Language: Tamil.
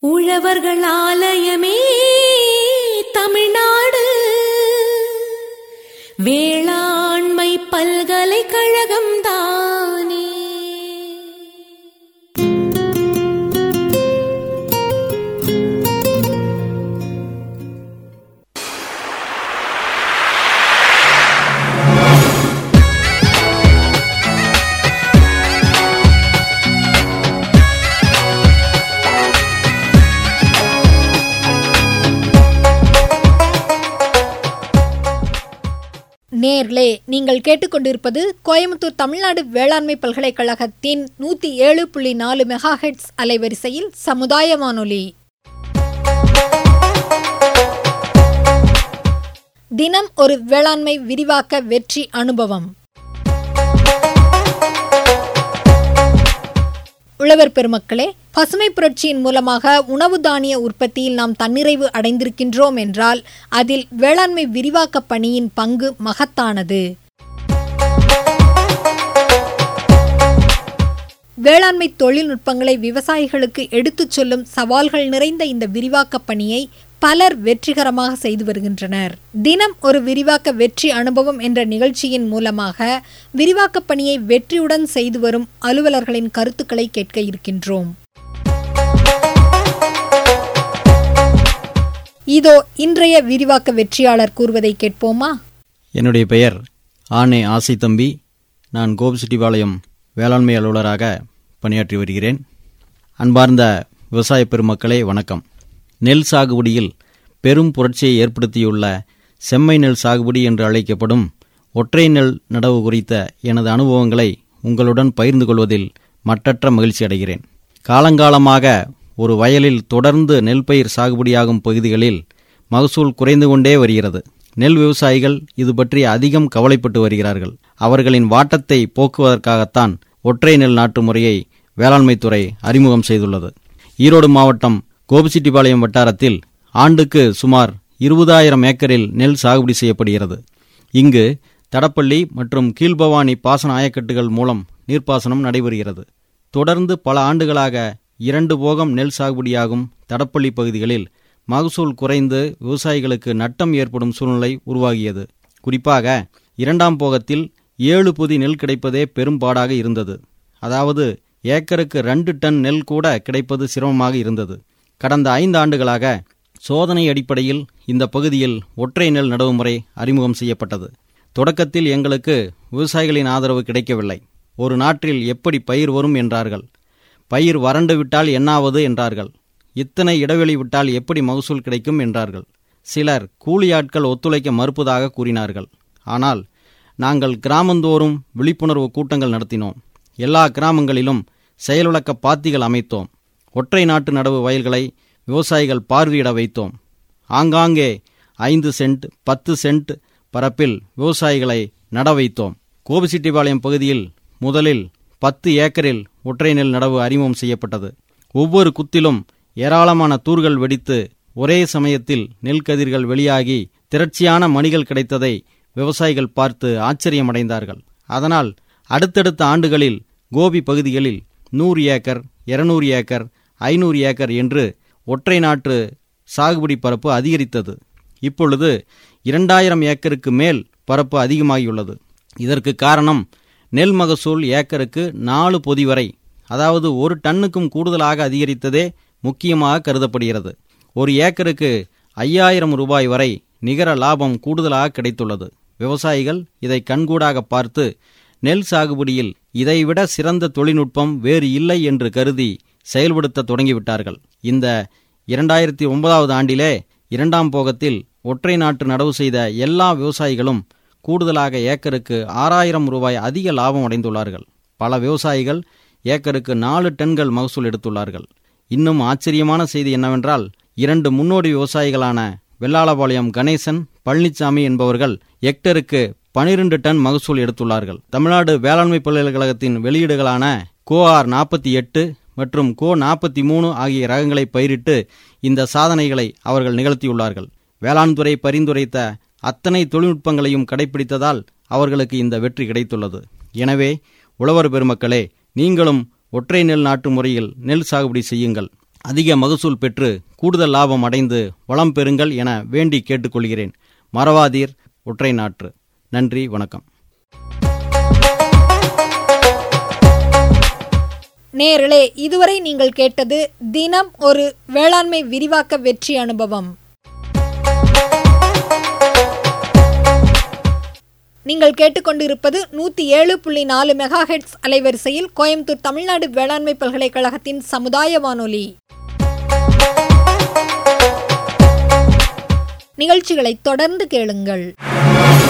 உழவர்கள் ஆலயமே தமிழ்நாடு வேளாண்மை பல்கலைக்கழகம் தானே நேர்லே நீங்கள் கேட்டுக்கொண்டிருப்பது கோயம்புத்தூர் தமிழ்நாடு வேளாண்மை பல்கலைக்கழகத்தின் நூற்றி ஏழு புள்ளி நாலு மெகாஹெட்ஸ் அலைவரிசையில் சமுதாய வானொலி தினம் ஒரு வேளாண்மை விரிவாக்க வெற்றி அனுபவம் உழவர் பெருமக்களே பசுமை புரட்சியின் மூலமாக உணவு தானிய உற்பத்தியில் நாம் தன்னிறைவு அடைந்திருக்கின்றோம் என்றால் அதில் வேளாண்மை விரிவாக்க பணியின் பங்கு மகத்தானது வேளாண்மை தொழில்நுட்பங்களை விவசாயிகளுக்கு எடுத்துச் சொல்லும் சவால்கள் நிறைந்த இந்த விரிவாக்க பணியை பலர் வெற்றிகரமாக செய்து வருகின்றனர் தினம் ஒரு விரிவாக்க வெற்றி அனுபவம் என்ற நிகழ்ச்சியின் மூலமாக விரிவாக்க பணியை வெற்றியுடன் செய்து வரும் அலுவலர்களின் கருத்துக்களை கேட்க இருக்கின்றோம் இதோ இன்றைய விரிவாக்க வெற்றியாளர் கூறுவதை கேட்போமா என்னுடைய பெயர் ஆனே ஆசை தம்பி நான் கோபிச்செட்டிபாளையம் வேளாண்மை அலுவலராக பணியாற்றி வருகிறேன் அன்பார்ந்த விவசாய பெருமக்களே வணக்கம் நெல் சாகுபடியில் பெரும் புரட்சியை ஏற்படுத்தியுள்ள செம்மை நெல் சாகுபடி என்று அழைக்கப்படும் ஒற்றை நெல் நடவு குறித்த எனது அனுபவங்களை உங்களுடன் பகிர்ந்து கொள்வதில் மட்டற்ற மகிழ்ச்சி அடைகிறேன் காலங்காலமாக ஒரு வயலில் தொடர்ந்து நெல் பயிர் சாகுபடியாகும் பகுதிகளில் மகசூல் குறைந்து கொண்டே வருகிறது நெல் விவசாயிகள் இது பற்றி அதிகம் கவலைப்பட்டு வருகிறார்கள் அவர்களின் வாட்டத்தை போக்குவதற்காகத்தான் ஒற்றை நெல் நாட்டு முறையை வேளாண்மைத்துறை அறிமுகம் செய்துள்ளது ஈரோடு மாவட்டம் கோபிச்செட்டிப்பாளையம் வட்டாரத்தில் ஆண்டுக்கு சுமார் இருபதாயிரம் ஏக்கரில் நெல் சாகுபடி செய்யப்படுகிறது இங்கு தடப்பள்ளி மற்றும் கீழ்பவானி பாசன ஆயக்கட்டுகள் மூலம் நீர்ப்பாசனம் நடைபெறுகிறது தொடர்ந்து பல ஆண்டுகளாக இரண்டு போகம் நெல் சாகுபடியாகும் தடப்பள்ளி பகுதிகளில் மகசூல் குறைந்து விவசாயிகளுக்கு நட்டம் ஏற்படும் சூழ்நிலை உருவாகியது குறிப்பாக இரண்டாம் போகத்தில் ஏழு பொதி நெல் கிடைப்பதே பெரும்பாடாக இருந்தது அதாவது ஏக்கருக்கு ரெண்டு டன் நெல் கூட கிடைப்பது சிரமமாக இருந்தது கடந்த ஐந்து ஆண்டுகளாக சோதனை அடிப்படையில் இந்த பகுதியில் ஒற்றை நெல் நடவு முறை அறிமுகம் செய்யப்பட்டது தொடக்கத்தில் எங்களுக்கு விவசாயிகளின் ஆதரவு கிடைக்கவில்லை ஒரு நாட்டில் எப்படி பயிர் வரும் என்றார்கள் பயிர் வறண்டு விட்டால் என்னாவது என்றார்கள் இத்தனை இடைவெளி விட்டால் எப்படி மகசூல் கிடைக்கும் என்றார்கள் சிலர் கூலி ஆட்கள் ஒத்துழைக்க மறுப்பதாக கூறினார்கள் ஆனால் நாங்கள் கிராமந்தோறும் விழிப்புணர்வு கூட்டங்கள் நடத்தினோம் எல்லா கிராமங்களிலும் செயலுலக்க பாத்திகள் அமைத்தோம் ஒற்றை நாட்டு நடவு வயல்களை விவசாயிகள் பார்வையிட வைத்தோம் ஆங்காங்கே ஐந்து சென்ட் பத்து சென்ட் பரப்பில் விவசாயிகளை நட வைத்தோம் கோபிச்செட்டிப்பாளையம் பகுதியில் முதலில் பத்து ஏக்கரில் ஒற்றை நெல் நடவு அறிமுகம் செய்யப்பட்டது ஒவ்வொரு குத்திலும் ஏராளமான தூர்கள் வெடித்து ஒரே சமயத்தில் நெல் கதிர்கள் வெளியாகி திரட்சியான மணிகள் கிடைத்ததை விவசாயிகள் பார்த்து ஆச்சரியமடைந்தார்கள் அதனால் அடுத்தடுத்த ஆண்டுகளில் கோபி பகுதிகளில் நூறு ஏக்கர் இருநூறு ஏக்கர் ஐநூறு ஏக்கர் என்று ஒற்றை நாட்டு சாகுபடி பரப்பு அதிகரித்தது இப்பொழுது இரண்டாயிரம் ஏக்கருக்கு மேல் பரப்பு அதிகமாகியுள்ளது இதற்கு காரணம் நெல் மகசூல் ஏக்கருக்கு நாலு பொதி வரை அதாவது ஒரு டன்னுக்கும் கூடுதலாக அதிகரித்ததே முக்கியமாக கருதப்படுகிறது ஒரு ஏக்கருக்கு ஐயாயிரம் ரூபாய் வரை நிகர லாபம் கூடுதலாக கிடைத்துள்ளது விவசாயிகள் இதை கண்கூடாக பார்த்து நெல் சாகுபடியில் இதைவிட சிறந்த தொழில்நுட்பம் வேறு இல்லை என்று கருதி செயல்படுத்த தொடங்கிவிட்டார்கள் இந்த இரண்டாயிரத்தி ஒன்பதாவது ஆண்டிலே இரண்டாம் போகத்தில் ஒற்றை நாட்டு நடவு செய்த எல்லா விவசாயிகளும் கூடுதலாக ஏக்கருக்கு ஆறாயிரம் ரூபாய் அதிக லாபம் அடைந்துள்ளார்கள் பல விவசாயிகள் ஏக்கருக்கு நாலு டன்கள் மகசூல் எடுத்துள்ளார்கள் இன்னும் ஆச்சரியமான செய்தி என்னவென்றால் இரண்டு முன்னோடி விவசாயிகளான வெள்ளாளபாளையம் கணேசன் பழனிசாமி என்பவர்கள் ஹெக்டருக்கு பனிரெண்டு டன் மகசூல் எடுத்துள்ளார்கள் தமிழ்நாடு வேளாண்மை பல்கலைக்கழகத்தின் வெளியீடுகளான கோ ஆர் நாற்பத்தி எட்டு மற்றும் கோ நாற்பத்தி மூணு ஆகிய ரகங்களை பயிரிட்டு இந்த சாதனைகளை அவர்கள் நிகழ்த்தியுள்ளார்கள் வேளாண் துறை பரிந்துரைத்த அத்தனை தொழில்நுட்பங்களையும் கடைபிடித்ததால் அவர்களுக்கு இந்த வெற்றி கிடைத்துள்ளது எனவே உழவர் பெருமக்களே நீங்களும் ஒற்றை நெல் நாட்டு முறையில் நெல் சாகுபடி செய்யுங்கள் அதிக மகசூல் பெற்று கூடுதல் லாபம் அடைந்து வளம் பெறுங்கள் என வேண்டி கேட்டுக்கொள்கிறேன் மறவாதீர் ஒற்றை நாற்று நன்றி வணக்கம் நேர்களே இதுவரை நீங்கள் கேட்டது தினம் ஒரு வேளாண்மை விரிவாக்க வெற்றி அனுபவம் நீங்கள் கேட்டுக்கொண்டிருப்பது நூற்றி ஏழு புள்ளி நாலு மெகா ஹெட்ஸ் அலைவரிசையில் கோயம்புத்தூர் தமிழ்நாடு வேளாண்மை பல்கலைக்கழகத்தின் சமுதாய வானொலி நிகழ்ச்சிகளை தொடர்ந்து கேளுங்கள்